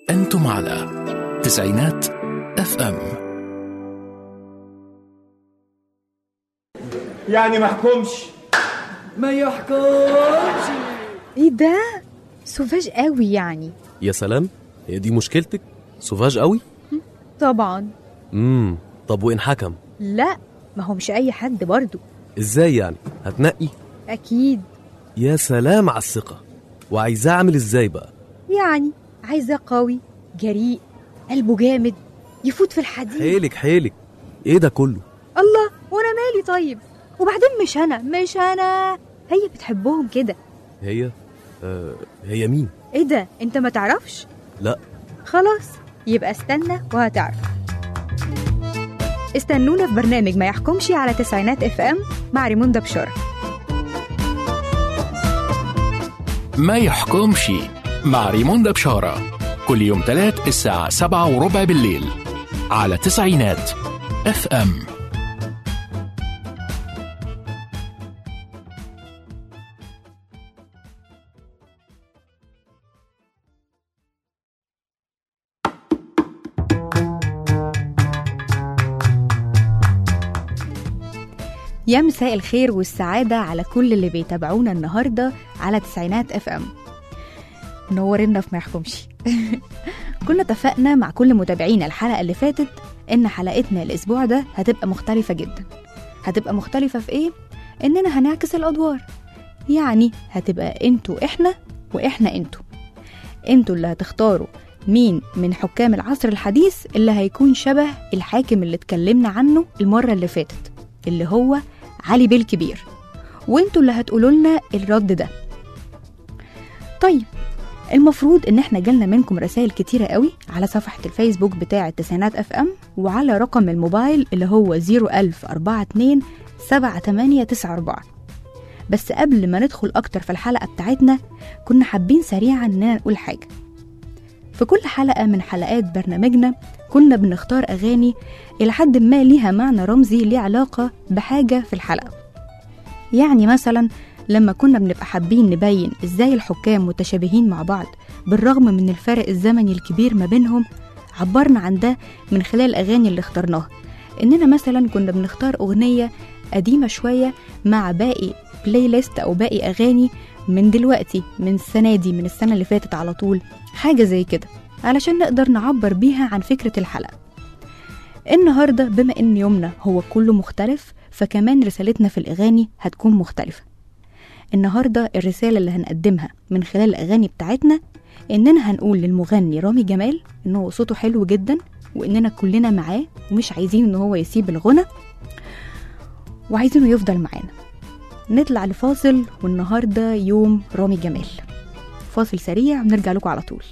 أنتم على تسعينات اف ام يعني ما حكمش ما يحكمش ايه ده سوفاج قوي يعني يا سلام هي دي مشكلتك سوفاج قوي طبعا امم طب وان حكم لا ما هو مش اي حد برضو ازاي يعني هتنقي اكيد يا سلام على الثقه وعايزاه اعمل ازاي بقى يعني عايزاه قوي جريء قلبه جامد يفوت في الحديد حيلك حيلك ايه ده كله الله وانا مالي طيب وبعدين مش انا مش انا هي بتحبهم كده هي آه هي مين ايه ده انت ما تعرفش لا خلاص يبقى استنى وهتعرف استنونا في برنامج ما يحكمش على تسعينات اف ام مع ريموندا بشارة ما يحكمش مع ريموندا بشارة كل يوم تلات الساعة سبعة وربع بالليل على تسعينات اف ام يا مساء الخير والسعادة على كل اللي بيتابعونا النهاردة على تسعينات اف ام منورنا في ما يحكمش كنا اتفقنا مع كل متابعينا الحلقة اللي فاتت إن حلقتنا الأسبوع ده هتبقى مختلفة جدا هتبقى مختلفة في إيه؟ إننا هنعكس الأدوار يعني هتبقى انتوا إحنا وإحنا انتوا انتوا اللي هتختاروا مين من حكام العصر الحديث اللي هيكون شبه الحاكم اللي اتكلمنا عنه المرة اللي فاتت اللي هو علي بيه الكبير وانتوا اللي هتقولوا لنا الرد ده طيب المفروض ان احنا جالنا منكم رسائل كتيرة قوي على صفحة الفيسبوك بتاع التسعينات اف ام وعلى رقم الموبايل اللي هو 01042 7894 بس قبل ما ندخل اكتر في الحلقة بتاعتنا كنا حابين سريعا اننا نقول حاجة في كل حلقة من حلقات برنامجنا كنا بنختار أغاني إلى حد ما ليها معنى رمزي ليه علاقة بحاجة في الحلقة يعني مثلا لما كنا بنبقى حابين نبين إزاي الحكام متشابهين مع بعض بالرغم من الفرق الزمني الكبير ما بينهم عبرنا عن ده من خلال الأغاني اللي اخترناها إننا مثلا كنا بنختار أغنية قديمة شوية مع باقي بلاي ليست أو باقي أغاني من دلوقتي من السنة دي من السنة اللي فاتت على طول حاجة زي كده علشان نقدر نعبر بيها عن فكرة الحلقة النهاردة بما إن يومنا هو كله مختلف فكمان رسالتنا في الأغاني هتكون مختلفة النهاردة الرسالة اللي هنقدمها من خلال الأغاني بتاعتنا إننا هنقول للمغني رامي جمال إن هو صوته حلو جدا وإننا كلنا معاه ومش عايزين إن هو يسيب الغنى وعايزينه يفضل معانا نطلع لفاصل والنهاردة يوم رامي جمال فاصل سريع ونرجع لكم على طول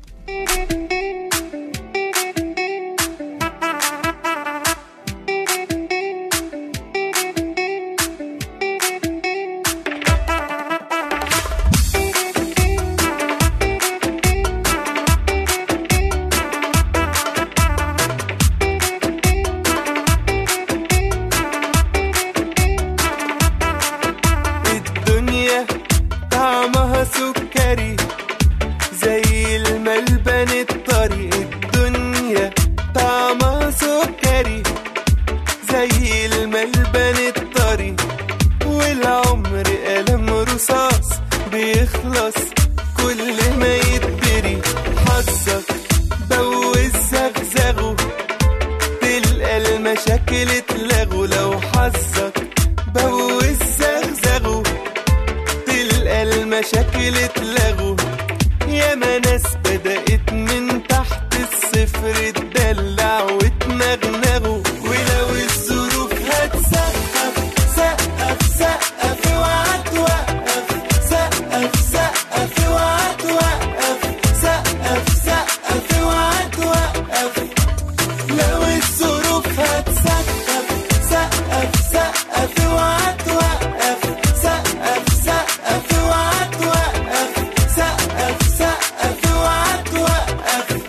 الدنيا طعمها سكري زي الملبن الطري الدنيا طعمها سكري زي الملبن الطري والعمر قلم رصاص بيخلص كل ما يتبري حظك بوز زغزغه تلقى المشاكل اتلغوا لو حظك بوز زغزغه تلقى المشاكل اتلغوا ياما ناس بدأت من تحت الصفر تدلع وتنغنغوا ولو الظروف هتسقف سقف سقف اوعى توقف سقف سقف اوعى توقف سقف سقف اوعى توقف لو الظروف هتسقف سقف سقف اوعى توقف سقف سقف اوعى توقف سقف سقف اوعى توقف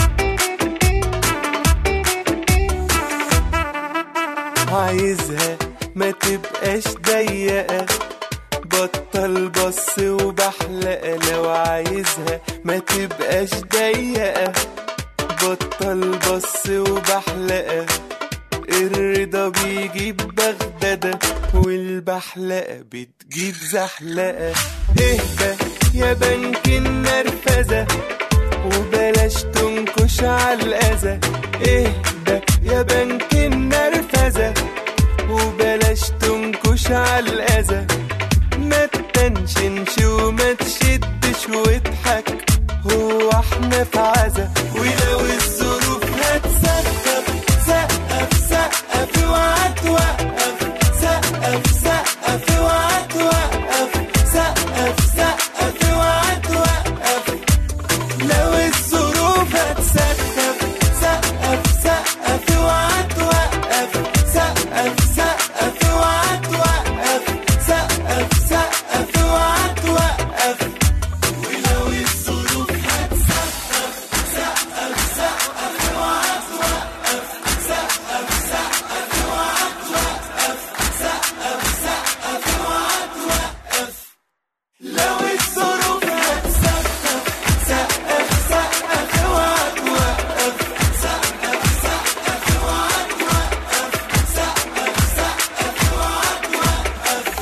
عايزها ما تبقاش ضيقة بطل بص وبحلقة لو عايزها ما تبقاش ضيقة بطل بص وبحلقة الرضا بيجيب بغدادة والبحلقة بتجيب زحلقة اهدى يا بنك النرفزة وبلاش تنكش على الأذى اهدى يا بنك النرفزة وبلاش تنكش على الأذى ما تتنشنش وما تشدش واضحك هو احنا في عزا ولو الظروف هتسقف سقف سقف اوعى توقف سقف سقف اوعى توقف سقف سقف اوعى توقف لو الظروف هتسقف سقف سقف اوعى توقف سقف سقف اوعى توقف سقف سقف اوعى توقف ولو الظروف هتسقف سقف سقف اوعى توقف سقف سقف اوعى توقف سقف سقف اوعى توقف لو الظروف هتسقف سقف سقف اوعى توقف سقف سقف اوعى توقف سقف سقف اوعى توقف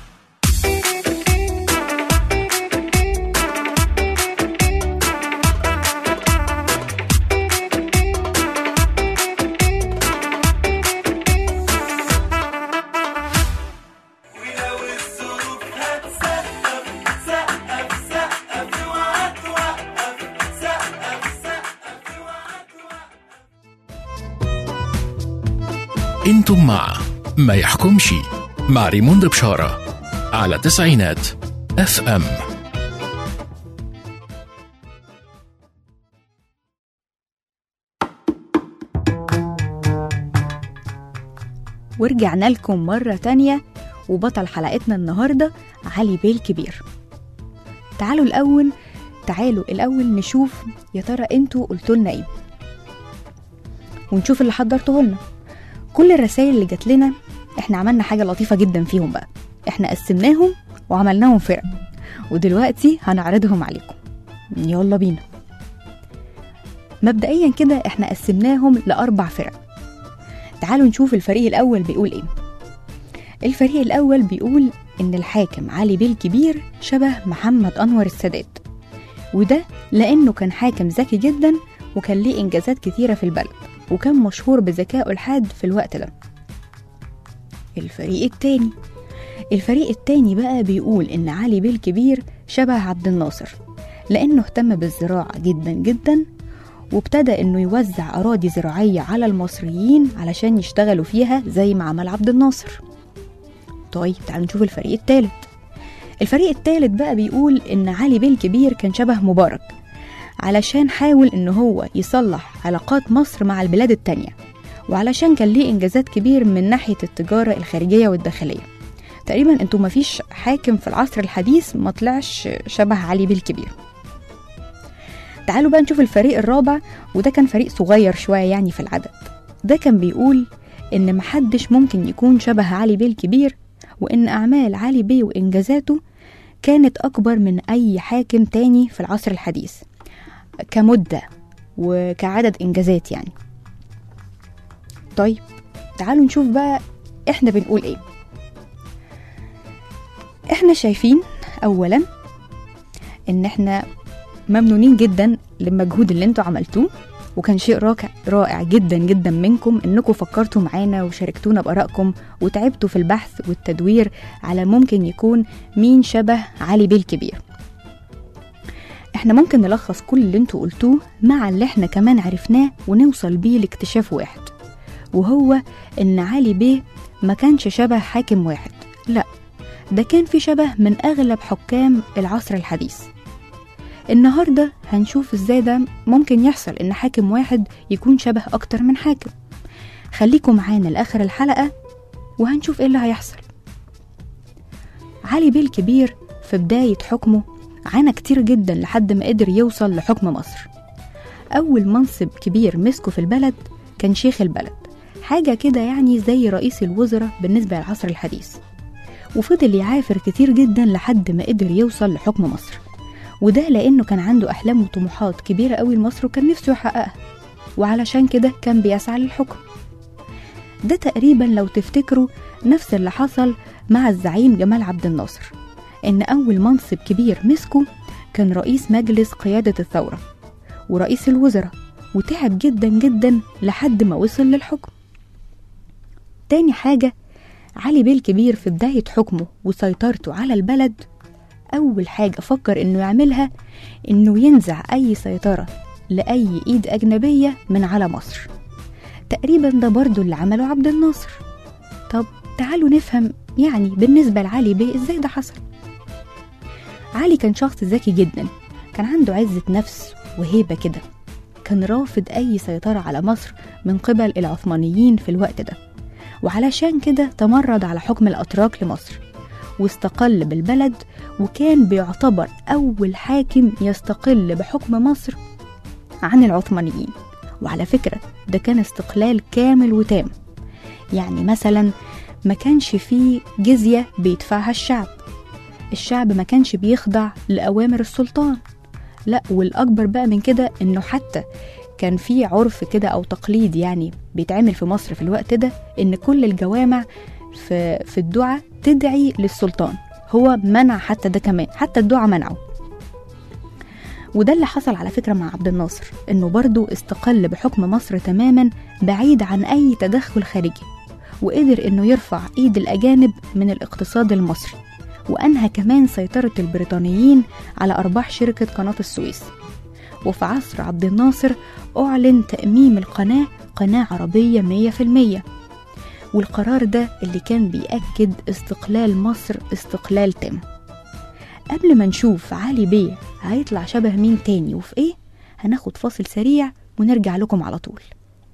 ولو الظروف هتسقف سقف سقف اوعى توقف سقف سقف اوعى توقف انتم مع ما يحكمش مع ريموند بشارة على تسعينات اف ام ورجعنا لكم مرة تانية وبطل حلقتنا النهاردة علي بيه الكبير تعالوا الأول تعالوا الأول نشوف يا ترى انتوا قلتوا لنا ايه ونشوف اللي حضرته لنا كل الرسائل اللي جات لنا احنا عملنا حاجة لطيفة جدا فيهم بقى احنا قسمناهم وعملناهم فرق ودلوقتي هنعرضهم عليكم يلا بينا مبدئيا كده احنا قسمناهم لأربع فرق تعالوا نشوف الفريق الأول بيقول إيه الفريق الأول بيقول إن الحاكم علي بيه الكبير شبه محمد أنور السادات وده لأنه كان حاكم ذكي جدا وكان ليه إنجازات كتيرة في البلد وكان مشهور بذكائه الحاد في الوقت ده الفريق التاني الفريق التاني بقى بيقول إن علي بيه الكبير شبه عبد الناصر لأنه اهتم بالزراعة جدا جدا وابتدى انه يوزع اراضي زراعيه على المصريين علشان يشتغلوا فيها زي ما عمل عبد الناصر طيب تعالوا نشوف الفريق الثالث الفريق الثالث بقى بيقول ان علي بيه الكبير كان شبه مبارك علشان حاول ان هو يصلح علاقات مصر مع البلاد التانية وعلشان كان ليه انجازات كبير من ناحيه التجاره الخارجيه والداخليه تقريبا انتوا مفيش حاكم في العصر الحديث ما طلعش شبه علي بيه الكبير تعالوا بقى نشوف الفريق الرابع وده كان فريق صغير شوية يعني في العدد ده كان بيقول إن محدش ممكن يكون شبه علي بيه الكبير وإن أعمال علي بيه وإنجازاته كانت أكبر من أي حاكم تاني في العصر الحديث كمدة وكعدد إنجازات يعني طيب تعالوا نشوف بقى إحنا بنقول إيه إحنا شايفين أولا إن إحنا ممنونين جدا للمجهود اللي انتوا عملتوه وكان شيء رائع رائع جدا جدا منكم انكم فكرتوا معانا وشاركتونا بارائكم وتعبتوا في البحث والتدوير على ممكن يكون مين شبه علي بيه الكبير احنا ممكن نلخص كل اللي انتوا قلتوه مع اللي احنا كمان عرفناه ونوصل بيه لاكتشاف واحد وهو ان علي بيه ما كانش شبه حاكم واحد لا ده كان في شبه من اغلب حكام العصر الحديث النهاردة هنشوف ازاي ده ممكن يحصل ان حاكم واحد يكون شبه اكتر من حاكم خليكم معانا لاخر الحلقة وهنشوف ايه اللي هيحصل علي بيه الكبير في بداية حكمه عانى كتير جدا لحد ما قدر يوصل لحكم مصر أول منصب كبير مسكه في البلد كان شيخ البلد حاجة كده يعني زي رئيس الوزراء بالنسبة للعصر الحديث وفضل يعافر كتير جدا لحد ما قدر يوصل لحكم مصر وده لأنه كان عنده أحلام وطموحات كبيرة قوي لمصر وكان نفسه يحققها وعلشان كده كان بيسعى للحكم ده تقريبا لو تفتكروا نفس اللي حصل مع الزعيم جمال عبد الناصر إن أول منصب كبير مسكه كان رئيس مجلس قيادة الثورة ورئيس الوزراء وتعب جدا جدا لحد ما وصل للحكم تاني حاجة علي بيه الكبير في بداية حكمه وسيطرته على البلد أول حاجة فكر إنه يعملها إنه ينزع أي سيطرة لأي إيد أجنبية من على مصر تقريبا ده برضو اللي عمله عبد الناصر طب تعالوا نفهم يعني بالنسبة لعلي بيه إزاي ده حصل علي كان شخص ذكي جدا كان عنده عزة نفس وهيبة كده كان رافض أي سيطرة على مصر من قبل العثمانيين في الوقت ده وعلشان كده تمرد على حكم الأتراك لمصر واستقل بالبلد وكان بيعتبر أول حاكم يستقل بحكم مصر عن العثمانيين وعلى فكرة ده كان استقلال كامل وتام يعني مثلا ما كانش فيه جزية بيدفعها الشعب الشعب ما كانش بيخضع لأوامر السلطان لا والأكبر بقى من كده إنه حتى كان في عرف كده أو تقليد يعني بيتعمل في مصر في الوقت ده إن كل الجوامع في, في الدعاء تدعي للسلطان هو منع حتى ده كمان حتى الدعاء منعه وده اللي حصل على فكرة مع عبد الناصر إنه برضه استقل بحكم مصر تماما بعيد عن أي تدخل خارجي وقدر إنه يرفع إيد الأجانب من الاقتصاد المصري وأنهى كمان سيطرة البريطانيين على أرباح شركة قناة السويس وفي عصر عبد الناصر أعلن تأميم القناة قناة عربية مية في المية والقرار ده اللي كان بيأكد استقلال مصر استقلال تام قبل ما نشوف علي بيه هيطلع شبه مين تاني وفي ايه هناخد فاصل سريع ونرجع لكم على طول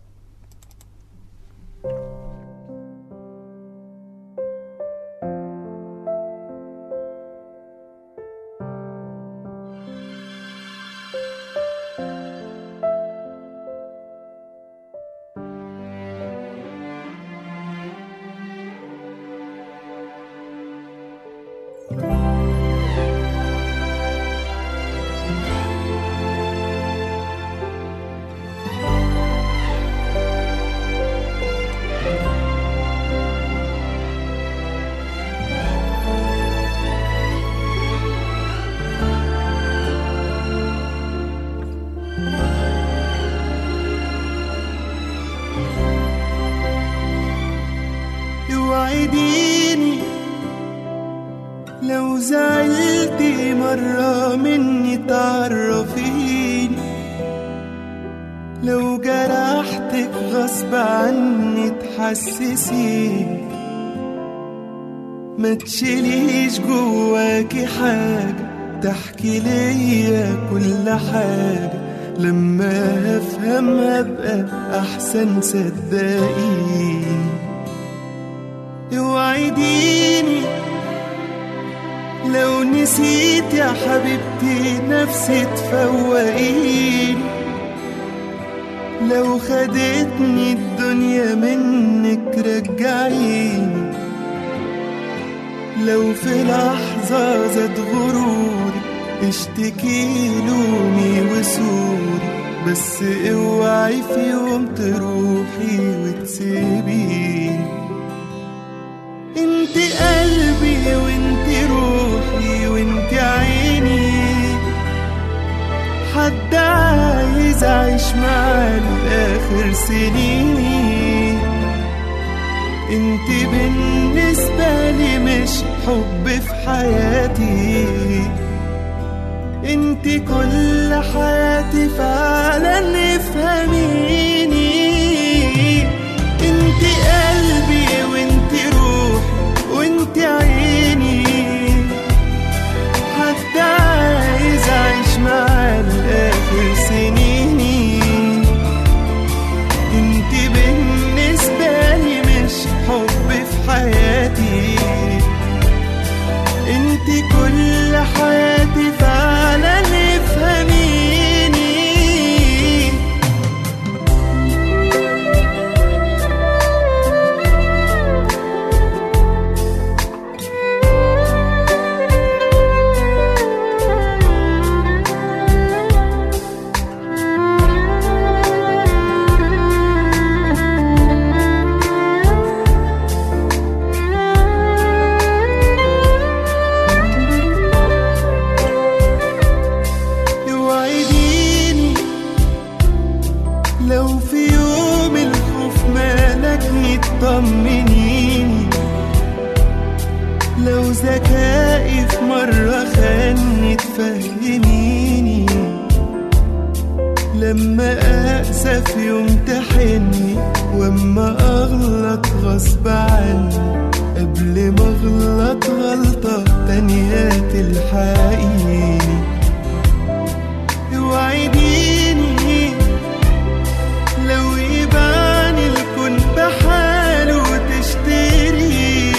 اوعديني لو زعلتي مرة مني تعرفيني لو جرحتك غصب عني تحسسيني ما تشيليش جواكي حاجة تحكي ليا كل حاجة لما افهم ابقى احسن صدقيني اوعديني لو نسيت يا حبيبتي نفسي تفوقيني لو خدتني الدنيا منك رجعيني لو في لحظة زاد غروري اشتكي لومي وسوري بس اوعي في يوم تروحي وتسيبيني انت قلبي وانت روحي وانت عيني حد عايز اعيش معاه لاخر سنيني انت بالنسبة لي مش حب في حياتي انت كل حياتي فعلا افهميني انت قلبي وانت روحي وانت عيني حتى عايز اعيش معاه لاخر سنيني انت بالنسبة لي مش حب في حياتي انت كل حياتي فعلا افهميني طمنيني لو ذكائي في مرة خاني تفهميني لما أقسى في يوم تحني واما أغلط غصب عني قبل ما أغلط غلطة تانية تلحقيني اوعديني لو يباني الكون بحاله وتشتري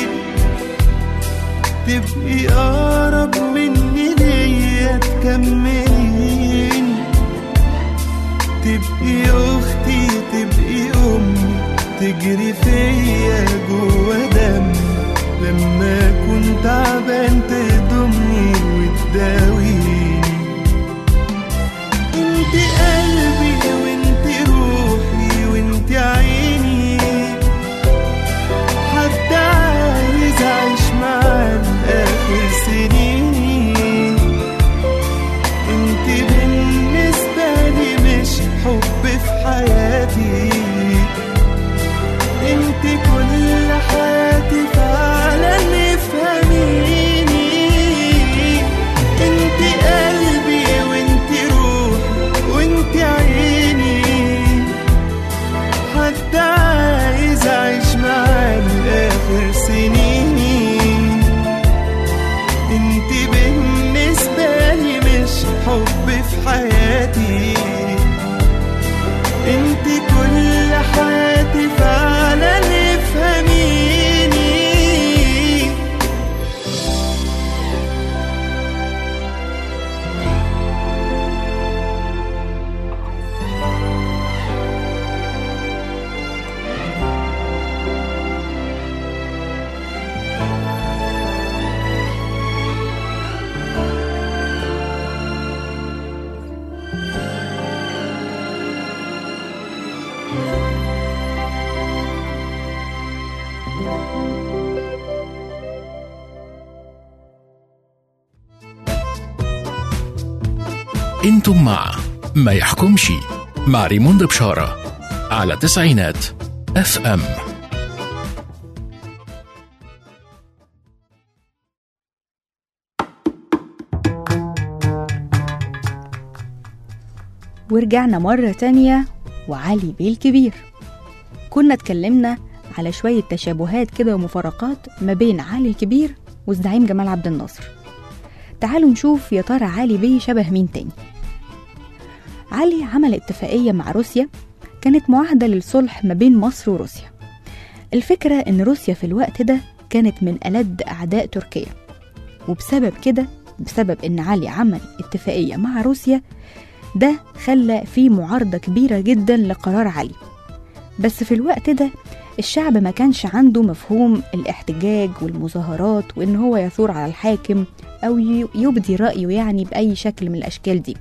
تبقي أقرب مني ليا تكمليني تبقي أختي تبقي أمي تجري فيا جوا دمي لما كنت تعبان تضمني وتداويني انت قلبي وانت روحي وانت عيني حتى عايز اعيش معاك اخر سنيني انت بالنسبة لي مش حب في حياتي انت كل حياتي فعلا افهميني انت قلبي وانت روحي وانت عيني حتى عايز اعيش معاك اخر سنيني انت بالنسبة لي مش حب في حياتي انت كل حياتي فعلا افهميني انتم مع ما يحكمش مع ريموند بشارة على تسعينات اف ام ورجعنا مرة تانية وعلي بيه الكبير كنا اتكلمنا على شوية تشابهات كده ومفارقات ما بين علي الكبير والزعيم جمال عبد الناصر تعالوا نشوف يا ترى علي بيه شبه مين تاني علي عمل اتفاقية مع روسيا كانت معاهدة للصلح ما بين مصر وروسيا الفكرة إن روسيا في الوقت ده كانت من ألد أعداء تركيا وبسبب كده بسبب إن علي عمل اتفاقية مع روسيا ده خلى في معارضة كبيرة جدا لقرار علي بس في الوقت ده الشعب ما كانش عنده مفهوم الاحتجاج والمظاهرات وإن هو يثور على الحاكم أو ي- يبدي رأيه يعني بأي شكل من الأشكال دي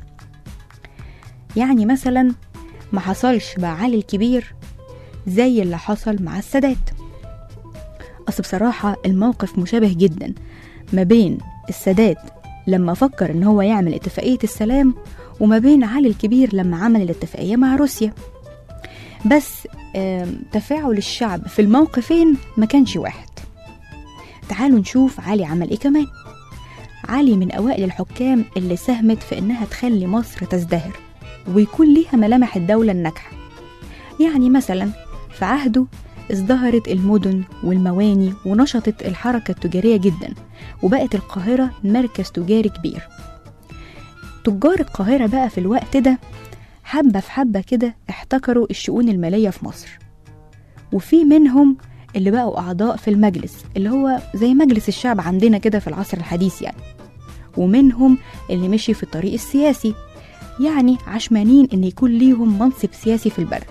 يعني مثلا ما حصلش مع علي الكبير زي اللي حصل مع السادات أصل بصراحة الموقف مشابه جدا ما بين السادات لما فكر إن هو يعمل اتفاقية السلام وما بين علي الكبير لما عمل الاتفاقية مع روسيا بس آم، تفاعل الشعب في الموقفين ما كانش واحد تعالوا نشوف علي عمل ايه كمان علي من أوائل الحكام اللي ساهمت في إنها تخلي مصر تزدهر ويكون ليها ملامح الدولة الناجحة يعني مثلا في عهده ازدهرت المدن والمواني ونشطت الحركة التجارية جدا وبقت القاهرة مركز تجاري كبير تجار القاهرة بقى في الوقت ده حبة في حبة كده احتكروا الشؤون المالية في مصر وفي منهم اللي بقوا أعضاء في المجلس اللي هو زي مجلس الشعب عندنا كده في العصر الحديث يعني ومنهم اللي مشي في الطريق السياسي يعني عشمانين إن يكون ليهم منصب سياسي في البلد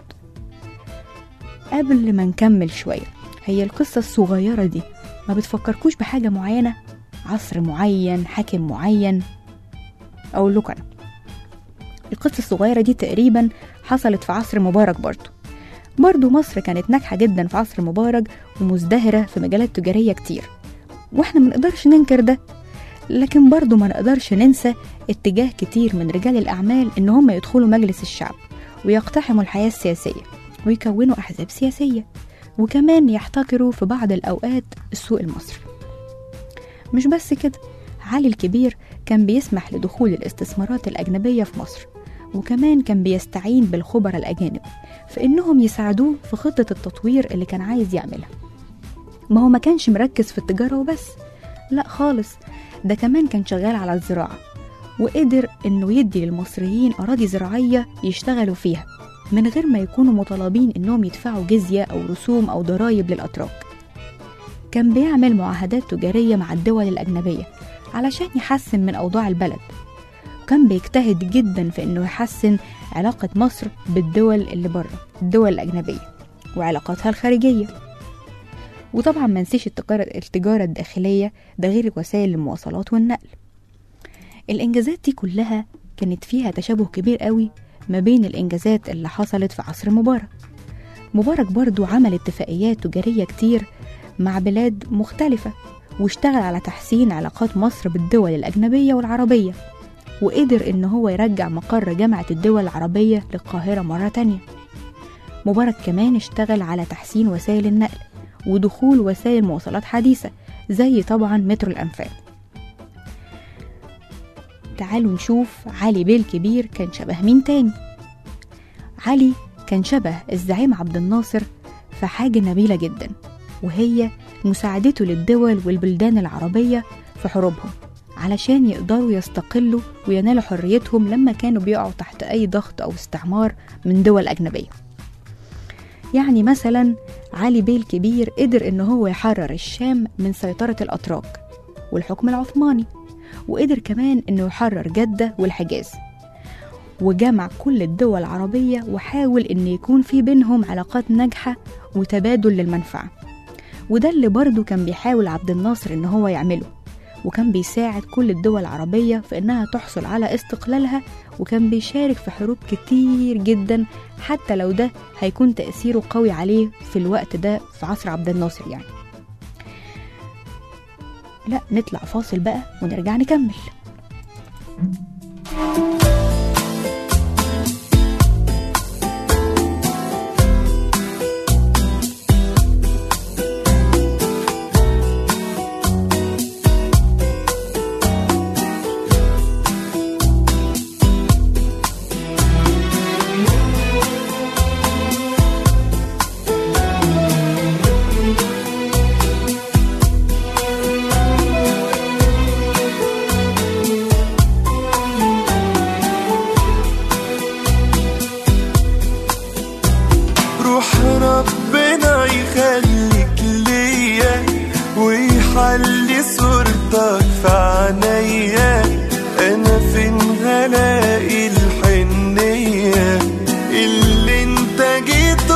قبل ما نكمل شوية هي القصة الصغيرة دي ما بتفكركوش بحاجة معينة عصر معين حاكم معين أقول لكم أنا القصة الصغيرة دي تقريبا حصلت في عصر مبارك برضو برضو مصر كانت ناجحة جدا في عصر مبارك ومزدهرة في مجالات تجارية كتير واحنا منقدرش ننكر ده لكن برضو ما نقدرش ننسى اتجاه كتير من رجال الأعمال إن هم يدخلوا مجلس الشعب ويقتحموا الحياة السياسية ويكونوا أحزاب سياسية وكمان يحتكروا في بعض الأوقات السوق المصري مش بس كده علي الكبير كان بيسمح لدخول الاستثمارات الأجنبية في مصر وكمان كان بيستعين بالخبراء الأجانب في إنهم يساعدوه في خطة التطوير اللي كان عايز يعملها ما هو ما كانش مركز في التجارة وبس لا خالص ده كمان كان شغال على الزراعة وقدر إنه يدي للمصريين أراضي زراعية يشتغلوا فيها من غير ما يكونوا مطالبين إنهم يدفعوا جزية أو رسوم أو ضرائب للأتراك كان بيعمل معاهدات تجارية مع الدول الأجنبية علشان يحسن من أوضاع البلد وكان بيجتهد جدا في إنه يحسن علاقة مصر بالدول اللي بره الدول الأجنبية وعلاقاتها الخارجية وطبعا ما نسيش التجارة, التجارة الداخلية ده غير وسائل المواصلات والنقل الإنجازات دي كلها كانت فيها تشابه كبير قوي ما بين الإنجازات اللي حصلت في عصر مبارك مبارك برضو عمل اتفاقيات تجارية كتير مع بلاد مختلفة واشتغل على تحسين علاقات مصر بالدول الأجنبية والعربية وقدر إن هو يرجع مقر جامعة الدول العربية للقاهرة مرة تانية مبارك كمان اشتغل على تحسين وسائل النقل ودخول وسائل مواصلات حديثة زي طبعا مترو الأنفاق تعالوا نشوف علي بيه الكبير كان شبه مين تاني علي كان شبه الزعيم عبد الناصر في حاجة نبيلة جدا وهي مساعدته للدول والبلدان العربية في حروبهم علشان يقدروا يستقلوا وينالوا حريتهم لما كانوا بيقعوا تحت أي ضغط أو استعمار من دول أجنبية يعني مثلا علي بيه الكبير قدر إن هو يحرر الشام من سيطرة الأتراك والحكم العثماني وقدر كمان إنه يحرر جدة والحجاز وجمع كل الدول العربية وحاول إن يكون في بينهم علاقات ناجحة وتبادل للمنفعة وده اللي برضه كان بيحاول عبد الناصر إن هو يعمله وكان بيساعد كل الدول العربية في إنها تحصل على استقلالها وكان بيشارك في حروب كتير جدا حتى لو ده هيكون تأثيره قوي عليه في الوقت ده في عصر عبد الناصر يعني لا نطلع فاصل بقى ونرجع نكمل روح ربنا يخليك ليا ويحلي صورتك في عينيا انا فين هلاقي الحنية اللي انت جيت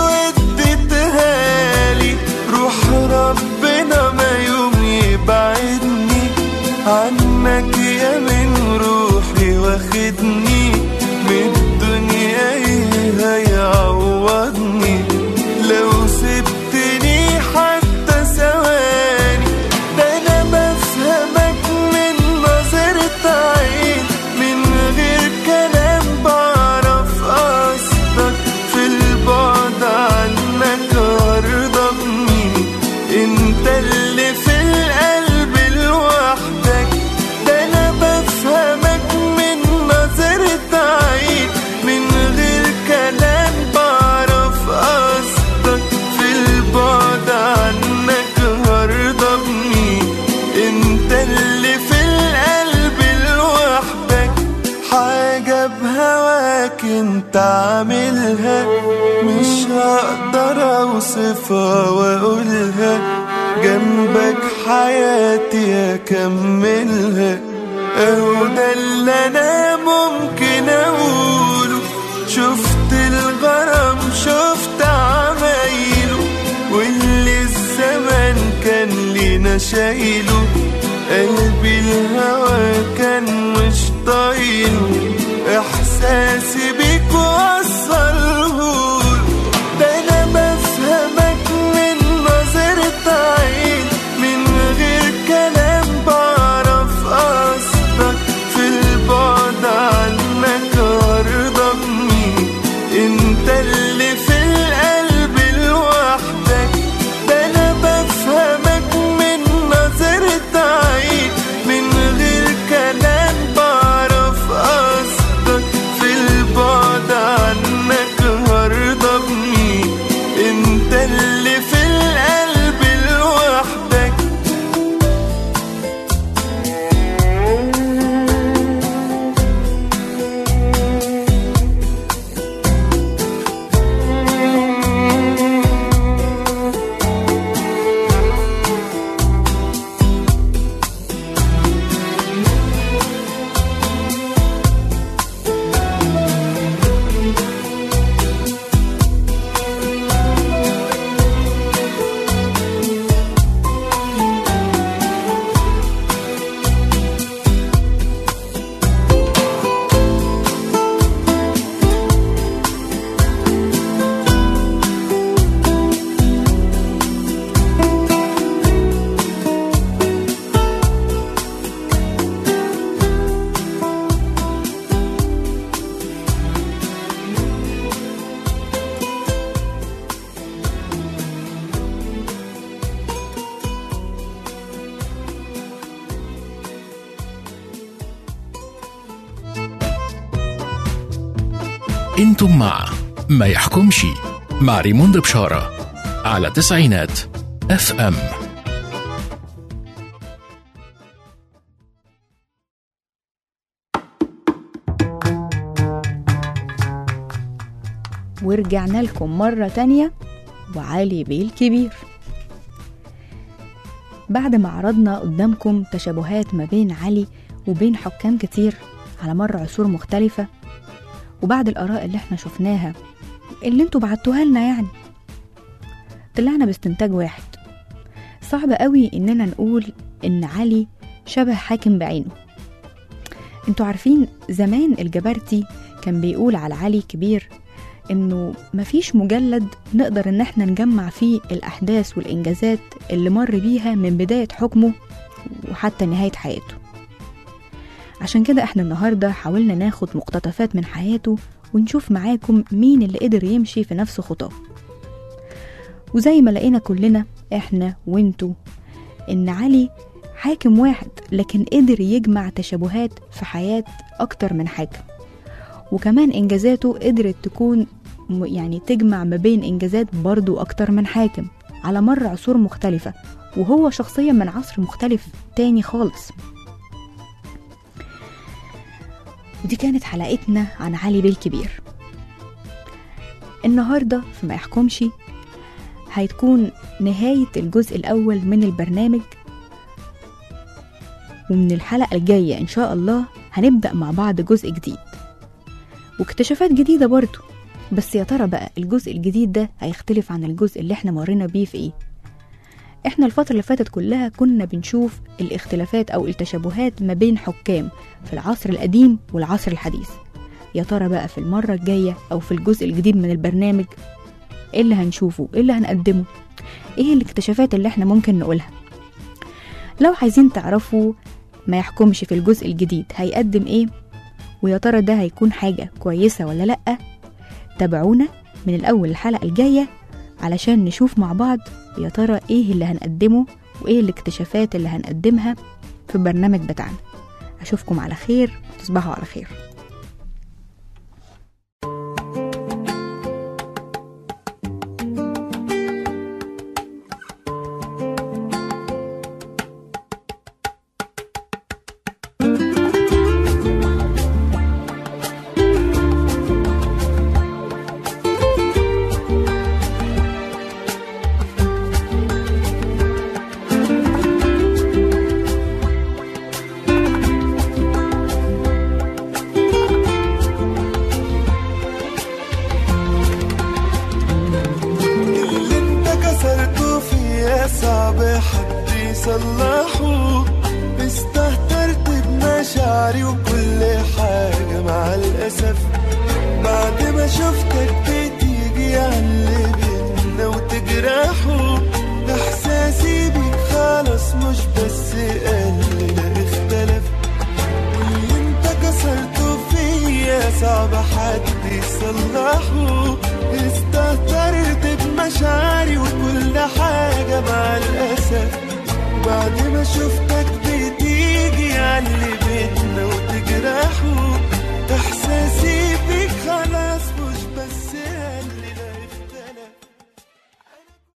واديتها لي روح ربنا ما يوم يبعدني عنك يا من روحي واخدني من الدنيا ايه هيعوضني لو سبتني حتى ثواني ده انا بفهمك من نظرة عين من غير كلام بعرف قصدك في البعد عنك وارضى بمين انت اللي في القلب لوحدك ده انا بفهمك من نظرة عين من غير كلام بعرف قصدك في البعد عنك هرضى بمين انت اللي في القلب لوحدك حاجة بهواك انت عاملها مش هقدر اوصفها واقولها جنبك حياتي اكملها اهو ده اللي انا ممكن اقوله شفت الغرام شفت عمايله واللي الزمن كان لينا شايله قلبي الهوى كان مش طايله احساسي بيك وصلهوله ده انا بفهمك من نظرة عين من غير كلام بعرف قصدك في البعد عنك وارضى بمين انت اللي في القلب لوحدك انتم مع ما يحكمش مع ريموند بشارة على تسعينات اف ام ورجعنا لكم مرة تانية وعلي بيه الكبير بعد ما عرضنا قدامكم تشابهات ما بين علي وبين حكام كتير على مر عصور مختلفة وبعد الآراء اللي احنا شفناها اللي انتوا بعتوها لنا يعني طلعنا باستنتاج واحد صعب قوي اننا نقول ان علي شبه حاكم بعينه انتوا عارفين زمان الجبرتي كان بيقول على علي كبير انه مفيش مجلد نقدر ان احنا نجمع فيه الاحداث والانجازات اللي مر بيها من بداية حكمه وحتى نهاية حياته عشان كده احنا النهاردة حاولنا ناخد مقتطفات من حياته ونشوف معاكم مين اللي قدر يمشي في نفس خطاه وزي ما لقينا كلنا احنا وانتوا ان علي حاكم واحد لكن قدر يجمع تشابهات في حياة اكتر من حاكم وكمان انجازاته قدرت تكون م- يعني تجمع ما بين انجازات برضو اكتر من حاكم على مر عصور مختلفة وهو شخصيا من عصر مختلف تاني خالص ودي كانت حلقتنا عن علي بيه الكبير النهاردة في ما يحكمش هتكون نهاية الجزء الأول من البرنامج ومن الحلقة الجاية إن شاء الله هنبدأ مع بعض جزء جديد واكتشافات جديدة برضو بس يا ترى بقى الجزء الجديد ده هيختلف عن الجزء اللي احنا مرينا بيه في ايه احنا الفترة اللي فاتت كلها كنا بنشوف الاختلافات او التشابهات ما بين حكام في العصر القديم والعصر الحديث يا ترى بقى في المرة الجاية او في الجزء الجديد من البرنامج ايه اللي هنشوفه ايه اللي هنقدمه ايه الاكتشافات اللي احنا ممكن نقولها لو عايزين تعرفوا ما يحكمش في الجزء الجديد هيقدم ايه ويا ترى ده هيكون حاجة كويسة ولا لأ تابعونا من الأول الحلقة الجاية علشان نشوف مع بعض يا ترى ايه اللي هنقدمه وايه الاكتشافات اللي هنقدمها في البرنامج بتاعنا أشوفكم على خير تصبحوا على خير اللي انت كسرته فيا صعب حد يصلحه استهترت بمشاعري وكل حاجة مع الأسف بعد ما شفتك بتيجي على اللي بينا وتجرحه إحساسي بيك خلاص مش بس قل لا اختلف واللي انت كسرته فيا صعب حد يصلحه استهترت بمشاعري وكل حاجة مع الأسف بعد ما شفت